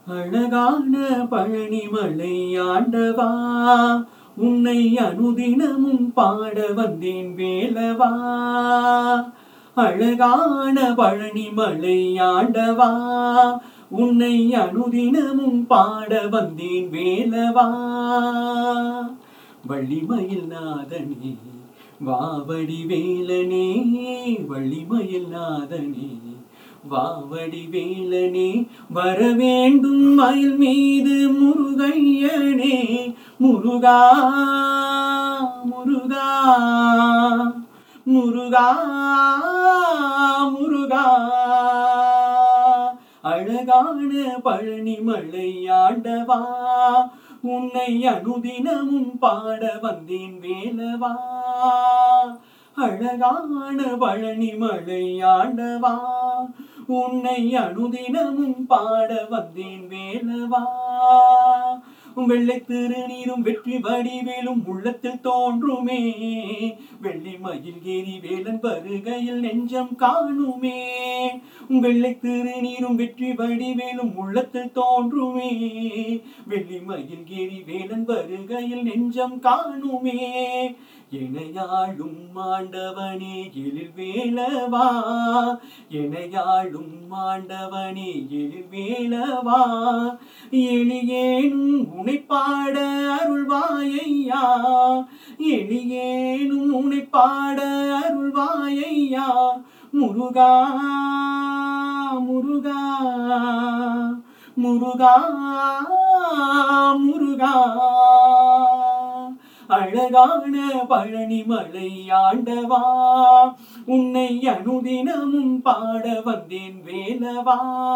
அழகான பழனிமலை ஆண்டவா உன்னை அனுதினமும் பாட வந்தேன் வேலவா அழகான பழனிமலை ஆண்டவா உன்னை அனுதினமும் பாட வந்தேன் வேலவா வள்ளிமயில் நாதனே வாவடி வேலனே வள்ளிமயில் நாதனே வாவடி வேலனே வர வேண்டும் மயில் மீது முருகையனே முருகா முருகா முருகா முருகா அழகான பழனிமலை ஆண்டவா உன்னை அனுதினமும் பாட வந்தேன் வேலவா அழகான பழனிமலை ஆண்டவா உன்னை அனுதினமும் பாட வந்தேன் வேலவா வெள்ளை திருநீரும் வெற்றி வடிவேலும் உள்ளத்தில் தோன்றுமே வெள்ளி மயில் ஏறி வேலன் வருகையில் நெஞ்சம் காணுமே வெள்ளை திருநீரும் வெற்றி வடிவேலும் உள்ளத்தில் தோன்றுமே வெள்ளி மயில் ஏறி வேலன் வருகையில் நெஞ்சம் காணுமே எனையாளும் ஆண்டவனே எழில் வேலவா எனையாளும் ஆண்டவனே எழில் வேலவா எளியேனும் உனை பாட அருள்வாயையா எளியேனும் உனை பாட அருள்வாயையா முருகா முருகா முருகா முருகா அழகான பழனிமலை ஆண்டவா உன்னை அனுதினமும் பாட வந்தேன் வேலவா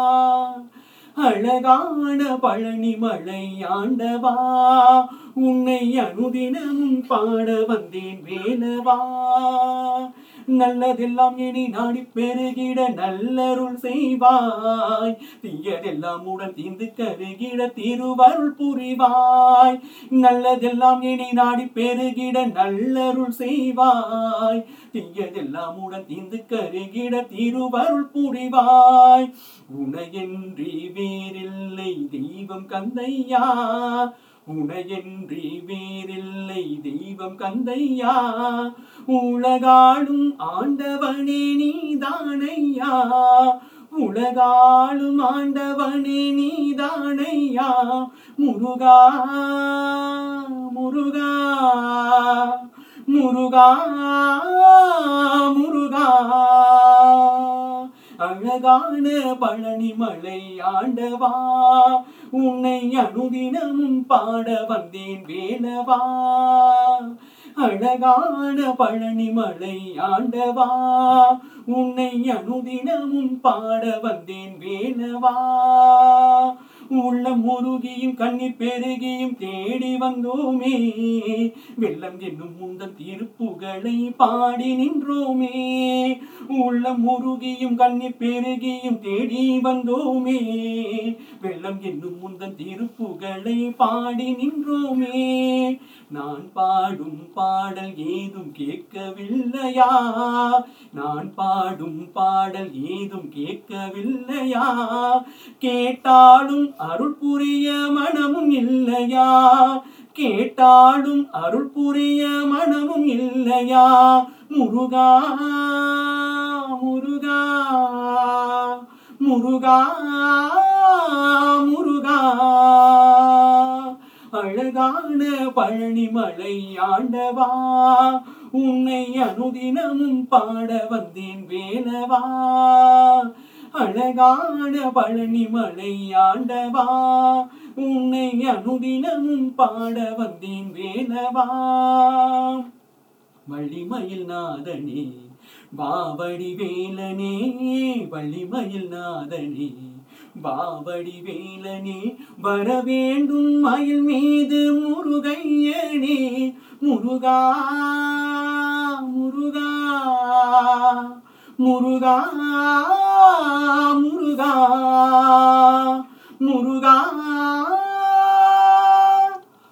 அழகான பழனிமலை ஆண்டவா உன்னை அனுதினமும் பாட வந்தேன் வேலவா நல்லதெல்லாம் இனி நாடி பெருகிட நல்லருள் செய்வாய் தீயதெல்லாம் உடன் தீர்ந்து கருகிட திருவருள் புரிவாய் நல்லதெல்லாம் இனி நாடி பெருகிட நல்லருள் செய்வாய் தீயதெல்லாம் உடன் தீர்ந்து கருகிட திருவருள் புரிவாய் உனையன்றி வேறில்லை தெய்வம் கந்தையா உனையன்றி வேறில்லை தெய்வம் கந்தையா உலகாளும் ஆண்டவனே நீதானையா உலகாளும் ஆண்டவனே நீதானையா முருகா முருகா முருகா முருகா அழகான பழனிமலை ஆண்டவா உன்னை அனுதினமும் பாட வந்தேன் வேலவா அழகான பழனிமலை ஆண்டவா உன்னை அனுதினமும் பாட வந்தேன் வேலவா உள்ள முருகியும் கண்ணீர் பெருகியும் தேடி வந்தோமே வெள்ளம் என்னும் முந்தன் திருப்புகளை பாடி நின்றோமே உள்ள முருகியும் கண்ணீர் பெருகியும் தேடி வந்தோமே வெள்ளம் என்னும் முந்தன் திருப்புகளை பாடி நின்றோமே நான் பாடும் பாடல் ஏதும் கேட்கவில்லையா நான் பாடும் பாடல் ஏதும் கேட்கவில்லையா கேட்டாலும் அருள் புரிய மனமும் இல்லையா கேட்டாலும் அருள் புரிய மனமும் இல்லையா முருகா முருகா முருகா முருகா அழகான பழனிமலை ஆண்டவா உன்னை அனுதினமும் பாட வந்தேன் வேலவா அழகான பழனிமலை ஆண்டவா உன்னை அனுதினமும் பாட வந்தேன் வேலவா வள்ளிமயில் நாதனே வாவடி வேலனே வள்ளிமயில் நாதனே வாவடி வேலனே வர வேண்டும் மயில் மீது முருகையனே முருகா முருகா முருகா முருகா முருகா